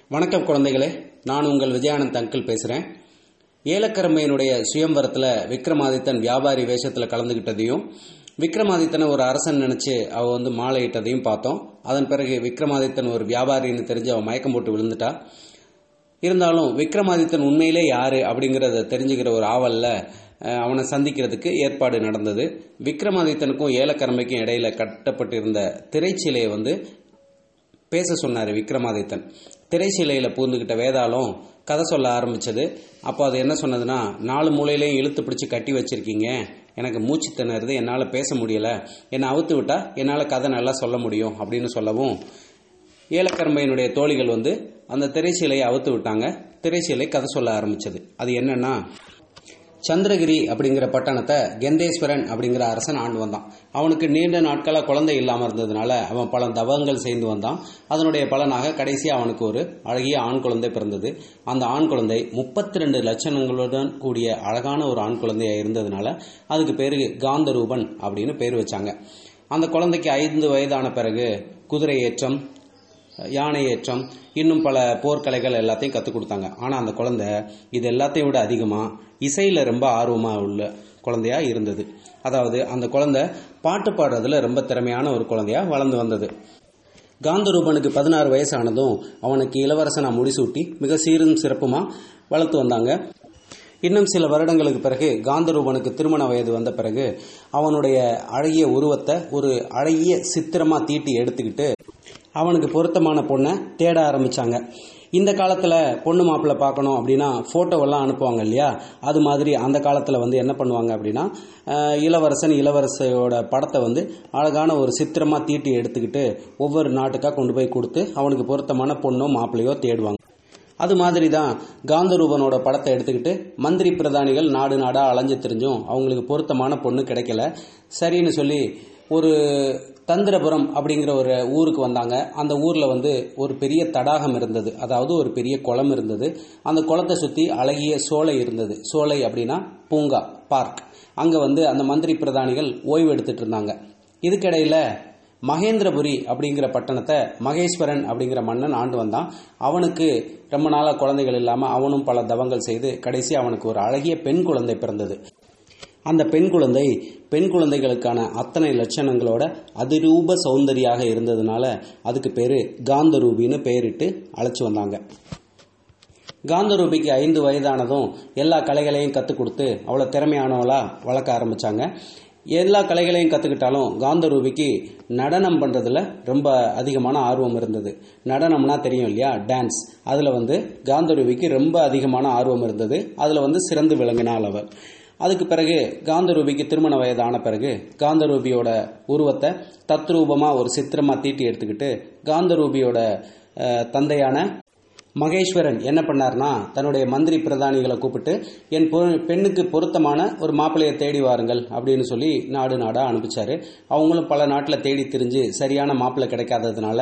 வணக்கம் குழந்தைகளே நான் உங்கள் விஜயானந்த் அங்கிள் பேசுகிறேன் ஏலக்கரம்பையனுடைய சுயம்பரத்தில் விக்ரமாதித்தன் வியாபாரி வேஷத்தில் கலந்துக்கிட்டதையும் விக்ரமாதித்தனை ஒரு அரசன் நினச்சி அவ வந்து மாலையிட்டதையும் பார்த்தோம் அதன் பிறகு விக்ரமாதித்தன் ஒரு வியாபாரின்னு தெரிஞ்சு அவன் மயக்கம் போட்டு விழுந்துட்டா இருந்தாலும் விக்ரமாதித்தன் உண்மையிலே யாரு அப்படிங்கிறத தெரிஞ்சுக்கிற ஒரு ஆவலில் அஹ், அவனை சந்திக்கிறதுக்கு ஏற்பாடு நடந்தது விக்ரமாதித்தனுக்கும் ஏலக்கரம்பைக்கும் இடையில கட்டப்பட்டிருந்த திரைச்சிலையை வந்து பேச சொன்னார் விக்ரமாதித்தன் திரைச்சிலையில் பூந்துக்கிட்ட வேதாளம் கதை சொல்ல ஆரம்பிச்சது அப்போ அது என்ன சொன்னதுன்னா நாலு மூலையிலையும் இழுத்து பிடிச்சி கட்டி வச்சிருக்கீங்க எனக்கு மூச்சு திணறுது என்னால் பேச முடியல என்னை அவுத்து விட்டா என்னால் கதை நல்லா சொல்ல முடியும் அப்படின்னு சொல்லவும் ஏலக்கரம்பையினுடைய தோழிகள் வந்து அந்த திரைச்சீலையை அவுத்து விட்டாங்க திரைச்சீலை கதை சொல்ல ஆரம்பிச்சது அது என்னன்னா சந்திரகிரி அப்படிங்கிற பட்டணத்தை கெந்தேஸ்வரன் அப்படிங்கிற அரசன் ஆண்டு வந்தான் அவனுக்கு நீண்ட நாட்களாக குழந்தை இல்லாமல் இருந்ததுனால அவன் பல தவங்கள் செய்து வந்தான் அதனுடைய பலனாக கடைசி அவனுக்கு ஒரு அழகிய ஆண் குழந்தை பிறந்தது அந்த ஆண் குழந்தை முப்பத்தி ரெண்டு லட்சணங்களுடன் கூடிய அழகான ஒரு ஆண் குழந்தையா இருந்ததுனால அதுக்கு பேரு காந்தரூபன் அப்படின்னு பேர் வச்சாங்க அந்த குழந்தைக்கு ஐந்து வயதான பிறகு குதிரை ஏற்றம் யானை ஏற்றம் இன்னும் பல போர்க்கலைகள் எல்லாத்தையும் கற்றுக் கொடுத்தாங்க ஆனால் அந்த குழந்தை இது எல்லாத்தையும் விட அதிகமாக இசையில் ரொம்ப ஆர்வமாக உள்ள குழந்தையா இருந்தது அதாவது அந்த குழந்தை பாட்டு பாடுறதுல ரொம்ப திறமையான ஒரு குழந்தையா வளர்ந்து வந்தது காந்தரூபனுக்கு பதினாறு வயசானதும் அவனுக்கு இளவரசனா முடிசூட்டி மிக சீரும் சிறப்புமா வளர்த்து வந்தாங்க இன்னும் சில வருடங்களுக்கு பிறகு காந்தரூபனுக்கு திருமண வயது வந்த பிறகு அவனுடைய அழகிய உருவத்தை ஒரு அழகிய சித்திரமா தீட்டி எடுத்துக்கிட்டு அவனுக்கு பொருத்தமான பொண்ணை தேட ஆரம்பிச்சாங்க இந்த காலத்தில் பொண்ணு மாப்பிள்ளை பார்க்கணும் அப்படின்னா ஃபோட்டோவெல்லாம் அனுப்புவாங்க இல்லையா அது மாதிரி அந்த காலத்தில் வந்து என்ன பண்ணுவாங்க அப்படின்னா அஹ், இளவரசன் இளவரசியோட படத்தை வந்து அழகான ஒரு சித்திரமாக தீட்டி எடுத்துக்கிட்டு ஒவ்வொரு நாட்டுக்காக கொண்டு போய் கொடுத்து அவனுக்கு பொருத்தமான பொண்ணோ மாப்பிள்ளையோ தேடுவாங்க அது மாதிரி தான் காந்தரூபனோட படத்தை எடுத்துக்கிட்டு மந்திரி பிரதானிகள் நாடு நாடா அலைஞ்சு தெரிஞ்சும் அவங்களுக்கு பொருத்தமான பொண்ணு கிடைக்கல சரின்னு சொல்லி ஒரு தந்திரபுரம் அப்படிங்கிற ஒரு ஊருக்கு வந்தாங்க அந்த ஊரில் வந்து ஒரு பெரிய தடாகம் இருந்தது அதாவது ஒரு பெரிய குளம் இருந்தது அந்த குளத்தை சுற்றி அழகிய சோலை இருந்தது சோலை அப்படின்னா பூங்கா பார்க் அங்கே வந்து அந்த மந்திரி பிரதானிகள் ஓய்வு எடுத்துட்டு இருந்தாங்க இதுக்கிடையில் மகேந்திரபுரி அப்படிங்கிற பட்டணத்தை மகேஸ்வரன் அப்படிங்கிற மன்னன் ஆண்டு வந்தான் அவனுக்கு ரொம்ப நாளாக குழந்தைகள் இல்லாமல் அவனும் பல தவங்கள் செய்து கடைசி அவனுக்கு ஒரு அழகிய பெண் குழந்தை பிறந்தது அந்த பெண் குழந்தை பெண் குழந்தைகளுக்கான அத்தனை லட்சணங்களோட அதிரூப சௌந்தரியாக இருந்ததுனால அதுக்கு பேரு காந்தரூபின்னு பெயரிட்டு அழைச்சி வந்தாங்க காந்தரூபிக்கு ஐந்து வயதானதும் எல்லா கலைகளையும் கற்றுக் கொடுத்து அவ்வளோ திறமையானவளா வளர்க்க ஆரம்பிச்சாங்க எல்லா கலைகளையும் கற்றுக்கிட்டாலும் காந்தரூபிக்கு நடனம் பண்ணுறதுல ரொம்ப அதிகமான ஆர்வம் இருந்தது நடனம்னா தெரியும் இல்லையா டான்ஸ் அதில் வந்து காந்தரூபிக்கு ரொம்ப அதிகமான ஆர்வம் இருந்தது அதில் வந்து சிறந்து விளங்கினாள் அவள் அதுக்கு பிறகு காந்தரூபிக்கு திருமண வயதான பிறகு காந்தரூபியோட உருவத்தை தத்ரூபமாக ஒரு சித்திரமாக தீட்டி எடுத்துக்கிட்டு காந்தரூபியோட அஹ், தந்தையான மகேஸ்வரன் என்ன பண்ணார்னா தன்னுடைய மந்திரி பிரதானிகளை கூப்பிட்டு என் பொ- பெண்ணுக்கு பொருத்தமான ஒரு மாப்பிள்ளையை தேடி வாருங்கள் அப்படின்னு சொல்லி நாடு நாடா அனுப்பிச்சாரு அவங்களும் பல நாட்டில் தேடி திரிஞ்சு சரியான மாப்பிள்ளை கிடைக்காததுனால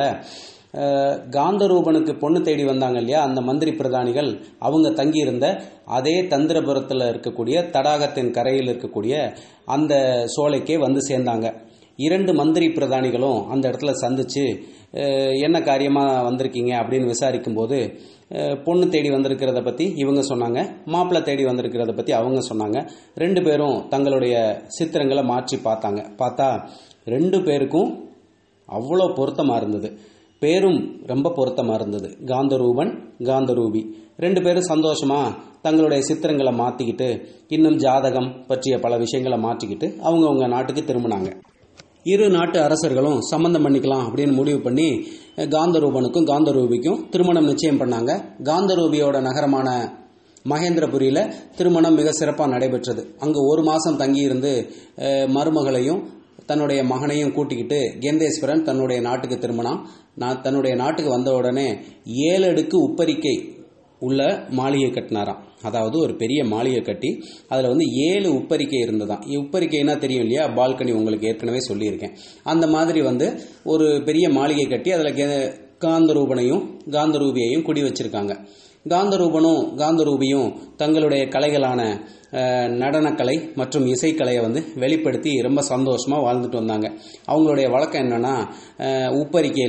அஹ், காந்தரூபனுக்கு பொண்ணு தேடி வந்தாங்க இல்லையா அந்த மந்திரி பிரதானிகள் அவங்க தங்கியிருந்த அதே தந்திரபுரத்தில் இருக்கக்கூடிய தடாகத்தின் கரையில் இருக்கக்கூடிய அந்த சோலைக்கே வந்து சேர்ந்தாங்க இரண்டு மந்திரி பிரதானிகளும் அந்த இடத்துல சந்திச்சு அஹ், என்ன காரியமாக வந்திருக்கீங்க அப்படின்னு விசாரிக்கும் போது அஹ், பொண்ணு தேடி வந்திருக்கிறத பற்றி இவங்க சொன்னாங்க மாப்பிள்ளை தேடி வந்திருக்கிறத பற்றி அவங்க சொன்னாங்க ரெண்டு பேரும் தங்களுடைய சித்திரங்களை மாற்றி பார்த்தாங்க பார்த்தா ரெண்டு பேருக்கும் அவ்வளோ பொருத்தமாக இருந்தது பேரும் ரொம்ப பொருத்தமாக இருந்தது காந்தரூபன் காந்தரூபி ரெண்டு பேரும் சந்தோஷமா தங்களுடைய சித்திரங்களை மாற்றிக்கிட்டு இன்னும் ஜாதகம் பற்றிய பல விஷயங்களை மாற்றிக்கிட்டு அவங்கவுங்க நாட்டுக்கு திரும்பினாங்க இரு நாட்டு அரசர்களும் சம்பந்தம் பண்ணிக்கலாம் அப்படின்னு முடிவு பண்ணி அஹ், காந்தரூபனுக்கும் காந்தரூபிக்கும் திருமணம் நிச்சயம் பண்ணாங்க காந்தரூபியோட நகரமான மகேந்திரபுரியில திருமணம் மிக சிறப்பாக நடைபெற்றது அங்கு ஒரு மாசம் தங்கியிருந்து அஹ், மருமகளையும் தன்னுடைய மகனையும் கூட்டிக்கிட்டு கெந்தேஸ்வரன் தன்னுடைய நாட்டுக்கு திரும்பினான் நான் தன்னுடைய நாட்டுக்கு வந்த உடனே ஏழு அடுக்கு உப்பரிக்கை உள்ள மாளிகை கட்டினாராம் அதாவது ஒரு பெரிய மாளிகை கட்டி அதில் வந்து ஏழு உப்பரிக்கை இருந்ததாம் உப்பரிக்கைனா தெரியும் இல்லையா பால்கனி உங்களுக்கு ஏற்கனவே சொல்லியிருக்கேன் அந்த மாதிரி வந்து ஒரு பெரிய மாளிகை கட்டி அதில் காந்தரூபனையும் காந்தரூபியையும் குடி வச்சிருக்காங்க காந்தரூபனும் காந்தரூபியும் தங்களுடைய கலைகளான அஹ், நடனக்கலை மற்றும் இசைக்கலையை வந்து வெளிப்படுத்தி ரொம்ப சந்தோஷமாக வாழ்ந்துட்டு வந்தாங்க அவங்களுடைய வழக்கம் என்னன்னா அஹ், உப்பரிக்கையில்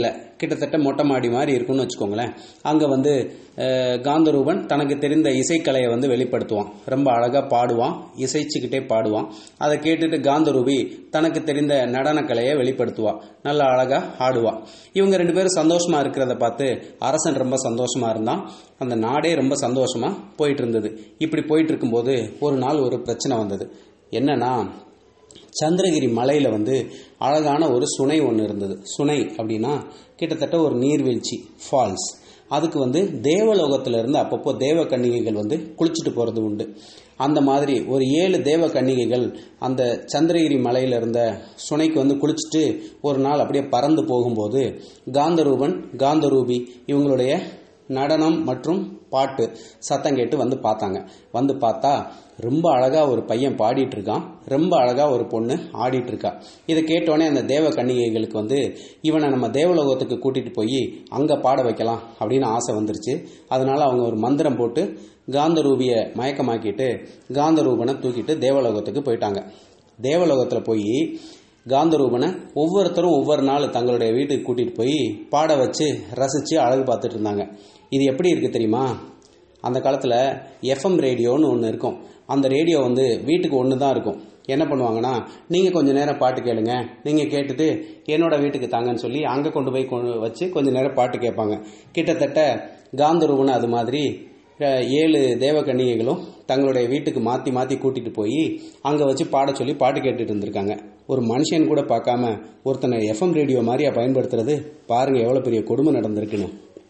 கிட்டத்தட்ட மொட்டை மாடி மாதிரி இருக்கும்னு வச்சுக்கோங்களேன் அங்கே வந்து அஹ், காந்தரூபன் தனக்கு தெரிந்த இசைக்கலையை வந்து வெளிப்படுத்துவான் ரொம்ப அழகாக பாடுவான் இசைச்சுக்கிட்டே பாடுவான் அதை கேட்டுட்டு காந்தரூபி தனக்கு தெரிந்த நடனக்கலையை வெளிப்படுத்துவா நல்லா அழகாக ஆடுவா இவங்க ரெண்டு பேரும் சந்தோஷமா இருக்கிறத பார்த்து அரசன் ரொம்ப சந்தோஷமா இருந்தான் அந்த நாடே ரொம்ப சந்தோஷமா போயிட்டு இருந்தது இப்படி போயிட்டு இருக்கும்போது ஒரு நாள் ஒரு பிரச்சனை வந்தது என்னன்னா சந்திரகிரி மலையில் வந்து அழகான ஒரு சுனை ஒன்று இருந்தது சுனை அப்படின்னா கிட்டத்தட்ட ஒரு நீர்வீழ்ச்சி ஃபால்ஸ் அதுக்கு வந்து தேவலோகத்துல இருந்து அப்பப்போ தேவ கன்னிகைகள் வந்து குளிச்சுட்டு போகிறது உண்டு அந்த மாதிரி ஒரு ஏழு தேவ கன்னிகைகள் அந்த சந்திரகிரி மலையில இருந்த சுனைக்கு வந்து குளிச்சுட்டு ஒரு நாள் அப்படியே பறந்து போகும்போது காந்தரூபன் காந்தரூபி இவங்களுடைய நடனம் மற்றும் பாட்டு சத்தம் கேட்டு வந்து பார்த்தாங்க வந்து பார்த்தா ரொம்ப அழகா ஒரு பையன் பாடிட்டு இருக்கான் ரொம்ப அழகா ஒரு பொண்ணு ஆடிட்டு இருக்கா இதை கேட்டோடனே அந்த தேவ கன்னிகைகளுக்கு வந்து இவனை நம்ம தேவலோகத்துக்கு கூட்டிட்டு போய் அங்க பாட வைக்கலாம் அப்படின்னு ஆசை வந்துருச்சு அதனால அவங்க ஒரு மந்திரம் போட்டு காந்தரூபியை மயக்கமாக்கிட்டு காந்தரூபனை தூக்கிட்டு தேவலோகத்துக்கு போயிட்டாங்க தேவலோகத்தில் போய் காந்தரூபனை ஒவ்வொருத்தரும் ஒவ்வொரு நாள் தங்களுடைய வீட்டுக்கு கூட்டிட்டு போய் பாட வச்சு ரசிச்சு அழகு பார்த்துட்டு இருந்தாங்க இது எப்படி இருக்கு தெரியுமா அந்த காலத்தில் எஃப்எம் ரேடியோன்னு ஒன்று இருக்கும் அந்த ரேடியோ வந்து வீட்டுக்கு ஒன்று தான் இருக்கும் என்ன பண்ணுவாங்கன்னா நீங்கள் கொஞ்ச நேரம் பாட்டு கேளுங்க நீங்கள் கேட்டுட்டு என்னோட வீட்டுக்கு தாங்கன்னு சொல்லி அங்கே கொண்டு போய் கொண்டு வச்சு கொஞ்ச நேரம் பாட்டு கேட்பாங்க கிட்டத்தட்ட காந்தரூபனை அது மாதிரி அஹ், ஏழு தேவகன்னிகைகளும் தங்களுடைய வீட்டுக்கு மாற்றி மாற்றி கூட்டிட்டு போய் அங்கே வச்சு பாட சொல்லி பாட்டு கேட்டுட்டு இருந்திருக்காங்க ஒரு மனுஷன் கூட பார்க்காம ஒருத்தனை எஃப்எம் ரேடியோ மாதிரியா பயன்படுத்துறது பாருங்க எவ்வளோ பெரிய கொடுமை நடந்திருக்குன்னு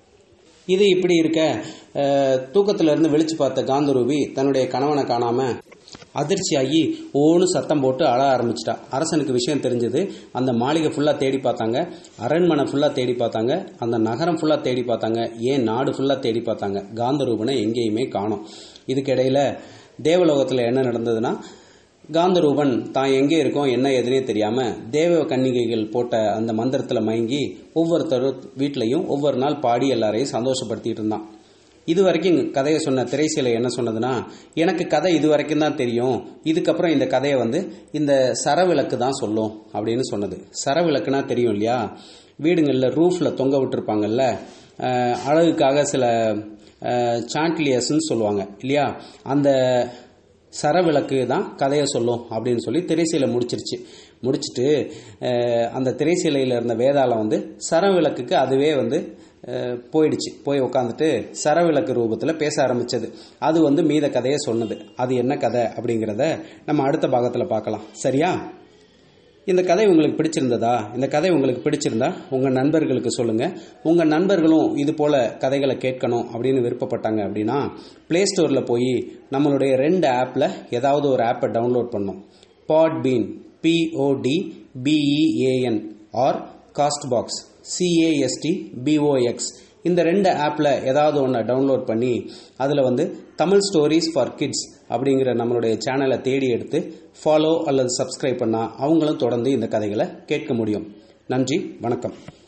இது இப்படி இருக்க அஹ், தூக்கத்துல இருந்து விழிச்சு பார்த்த காந்தரூபி தன்னுடைய கணவனை காணாம அதிர்ச்சியாகி ஓன்னு சத்தம் போட்டு அழ ஆரம்பிச்சிட்டா அரசனுக்கு விஷயம் தெரிஞ்சது அந்த மாளிகை ஃபுல்லாக தேடி பார்த்தாங்க அரண்மனை ஃபுல்லாக தேடி பார்த்தாங்க அந்த நகரம் ஃபுல்லாக தேடி பார்த்தாங்க ஏன் நாடு ஃபுல்லாக தேடி பார்த்தாங்க காந்தரூபனை எங்கேயுமே காணோம் இதுக்கிடையில தேவலோகத்தில் என்ன நடந்ததுன்னா காந்தரூபன் தான் எங்கே இருக்கோம் என்ன எதுனே தெரியாம தேவ கன்னிகைகள் போட்ட அந்த மந்திரத்துல மயங்கி ஒவ்வொருத்தரும் வீட்லயும் ஒவ்வொரு நாள் பாடி எல்லாரையும் சந்தோஷப்படுத்திட்டு இருந்தான் இது வரைக்கும் கதையை சொன்ன திரைசீலை என்ன சொன்னதுன்னா எனக்கு கதை இது வரைக்கும் தான் தெரியும் இதுக்கப்புறம் இந்த கதையை வந்து இந்த சரவிளக்கு தான் சொல்லும் அப்படின்னு சொன்னது சரவிளக்குனா தெரியும் இல்லையா வீடுங்களில் ரூஃபில் தொங்க விட்டுருப்பாங்கல்ல அஹ், அழகுக்காக சில சாண்ட்லியர்ஸ்ன்னு சொல்லுவாங்க இல்லையா அந்த சரவிளக்கு தான் கதையை சொல்லும் அப்படின்னு சொல்லி திரைசீலை முடிச்சிருச்சு முடிச்சிட்டு அஹ், அந்த திரைசீலையில் இருந்த வேதாளம் வந்து சரவிளக்குக்கு அதுவே வந்து அஹ், போயிடுச்சு போய் உட்காந்துட்டு சரவிளக்கு ரூபத்தில் பேச ஆரம்பிச்சது அது வந்து மீத கதையை சொன்னது அது என்ன கதை அப்படிங்கிறத நம்ம அடுத்த பாகத்தில் பார்க்கலாம் சரியா இந்த கதை உங்களுக்கு பிடிச்சிருந்ததா இந்த கதை உங்களுக்கு பிடிச்சிருந்தா உங்க நண்பர்களுக்கு சொல்லுங்க உங்க நண்பர்களும் இது போல கதைகளை கேட்கணும் அப்படின்னு விருப்பப்பட்டாங்க அப்படின்னா பிளே ஸ்டோர்ல போய் நம்மளுடைய ரெண்டு ஆப்ல ஏதாவது ஒரு ஆப்பை டவுன்லோட் பண்ணும் Podbean P O D B E A N or castbox C A S T B O X இந்த ரெண்டு ஆப்பில் ஏதாவது ஒன்றை டவுன்லோட் பண்ணி அதில் வந்து தமிழ் ஸ்டோரிஸ் ஃபார் கிட்ஸ் அப்படிங்கிற நம்மளுடைய சேனலை தேடி எடுத்து ஃபாலோ அல்லது சப்ஸ்கிரைப் பண்ணால் அவங்களும் தொடர்ந்து இந்த கதைகளை கேட்க முடியும் நன்றி வணக்கம்